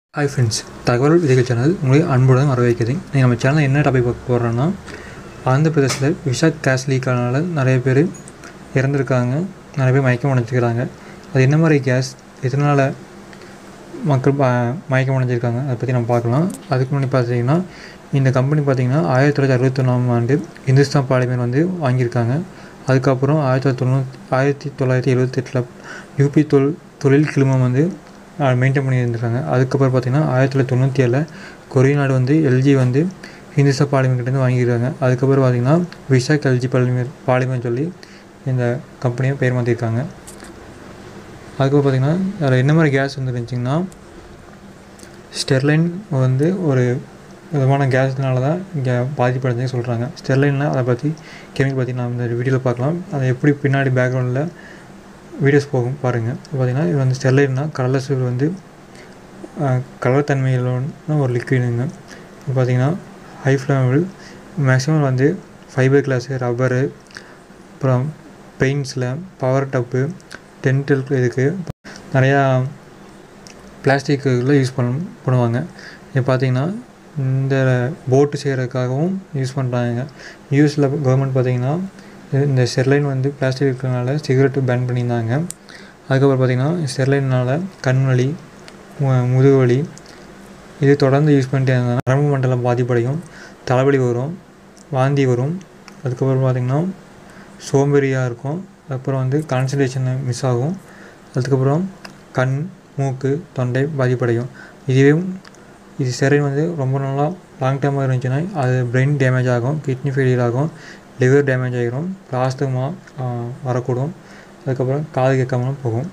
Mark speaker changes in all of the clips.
Speaker 1: hi friends தகவல் விதைகள் channel உங்களை அன்புடன் வரவேற்கிறது நீங்கள் நம்ம சேனலில் என்ன டாபிக் பார்க்க போகிறோன்னா ஆந்திர பிரதேசத்தில் விஷாக் கேஸ் லீக்கானால நிறைய பேர் இறந்துருக்காங்க நிறைய பேர் மயக்கம் அடைஞ்சிருக்கிறாங்க அது என்ன மாதிரி கேஸ் எதனால் மக்கள் ப- மயக்கம் அடைஞ்சிருக்காங்க அதை பற்றி நம்ம பார்க்கலாம் அதுக்கு முன்னாடி பார்த்தீங்கன்னா இந்த கம்பெனி பார்த்தீங்கன்னா ஆயிரத்தி தொள்ளாயிரத்தி அறுபத்தொன்னாம் ஆண்டு இந்துஸ்தான் பாலிமர் வந்து வாங்கியிருக்காங்க அதுக்கப்புறம் ஆயிரத்தி தொள்ளாயிரத்தி தொண்ணூற்றி ஆயிரத்தி தொள்ளாயிரத்தி எழுபத்தெட்டில் யூபி தொல் தொழில் கிளிமம் வந்து மெயின்டைன் பண்ணி இருந்திருக்காங்க அதுக்கப்புறம் பார்த்தீங்கன்னா ஆயிரத்தி தொள்ளாயிரத்தி தொண்ணூற்றி ஏழில் கொரிய நாடு வந்து எல்ஜி வந்து ஹிந்துஸ்தான் பாலிமர் கிட்டேருந்து வாங்கியிருக்காங்க அதுக்கப்புறம் பார்த்தீங்கன்னா விஷாக் எல்ஜி பாலிமர் பாலிமர்னு சொல்லி இந்த கம்பெனியை பேர் மாற்றிருக்காங்க அதுக்கப்புறம் பார்த்தீங்கன்னா அதில் என்ன மாதிரி கேஸ் வந்து இருந்துச்சிங்கன்னா ஸ்டெர்லைன் வந்து ஒரு விதமான கேஸ்னால தான் இங்கே பாதிப்படைஞ்சு சொல்கிறாங்க ஸ்டெர்லைனில் அதை பற்றி கெமிக்கல் பற்றி நான் இந்த வீடியோவில் பார்க்கலாம் அதை எப்படி பின்னாடி பேக்ரவுண்டில் வீடியோஸ் போகும் பாருங்கள் பார்த்தீங்கன்னா இது வந்து ஸ்டெர்லைட்னா கடலை சூழ் வந்து கலர் தன்மையிலான ஒரு லிக்விடுங்க இப்போ பார்த்தீங்கன்னா ஹை ஃப்ளேமில் மேக்ஸிமம் வந்து ஃபைபர் கிளாஸு ரப்பரு அப்புறம் பெயிண்ட்ஸில் பவர் டப்பு டென்டல் இதுக்கு நிறையா பிளாஸ்டிக்கில் யூஸ் பண்ண பண்ணுவாங்க இப்போ பார்த்தீங்கன்னா இந்த போட்டு செய்கிறதுக்காகவும் யூஸ் பண்ணுறாங்க யூஎஸில் கவர்மெண்ட் பார்த்தீங்கன்னா இது- இந்த ஸ்டெர்லைன் வந்து பிளாஸ்டிக் இருக்கிறனால சிகரெட்டு பேன் பண்ணியிருந்தாங்க அதுக்கப்புறம் பார்த்தீங்கன்னா ஸ்டெர்லைனால் கண் வலி மு- முதுகு வலி இது தொடர்ந்து யூஸ் பண்ணிட்டே இருந்தாங்க நரம்பு மண்டலம் பாதிப்படையும் தலைவலி வரும் வாந்தி வரும் அதுக்கப்புறம் பார்த்திங்கன்னா சோம்பேறியாக இருக்கும் அப்புறம் வந்து கான்சன்ட்ரேஷன் மிஸ் ஆகும் அதுக்கப்புறம் கண் மூக்கு தொண்டை பாதிப்படையும் இதுவே இது ஸ்டெரைன் வந்து ரொம்ப நாளாக லாங் டேர்மாக இருந்துச்சுன்னா அது பிரெயின் டேமேஜ் ஆகும் கிட்னி ஃபெயிலியர் ஆகும் லிவர் டேமேஜ் ஆகிரும் பிளாஸ்டமா வரக்கூடும் அதுக்கப்புறம் காது கேட்காமலும் போகும்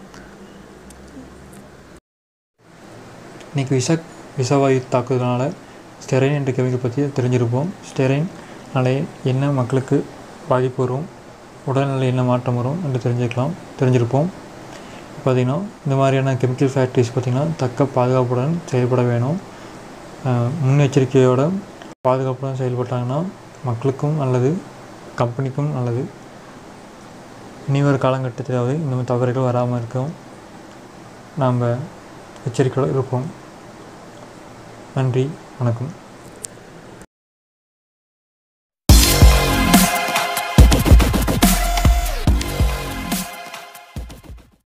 Speaker 1: இன்றைக்கி விஷ விஷவாயு தாக்குதலால் ஸ்டெரைன் என்ற கெமிக்கல் பற்றி தெரிஞ்சிருப்போம் ஸ்டெரைன்னாலே என்ன மக்களுக்கு பாதிப்பு வரும் உடல்நிலை என்ன மாற்றம் வரும் என்று தெரிஞ்சுக்கலாம் தெரிஞ்சிருப்போம் பார்த்திங்கன்னா இந்த மாதிரியான கெமிக்கல் ஃபேக்ட்ரிஸ் பார்த்திங்கன்னா தக்க பாதுகாப்புடன் செயல்பட வேணும் அஹ் முன்னெச்சரிக்கையோட பாதுகாப்புடன் செயல்பட்டாங்கன்னா மக்களுக்கும் நல்லது கம்பெனிக்கும் நல்லது இனி வரும் காலகட்டத்திலாவது இந்த மாதிரி தவறுகள் வராமல் இருக்கும் நாம் எச்சரிக்கையோடு இருப்போம் நன்றி வணக்கம்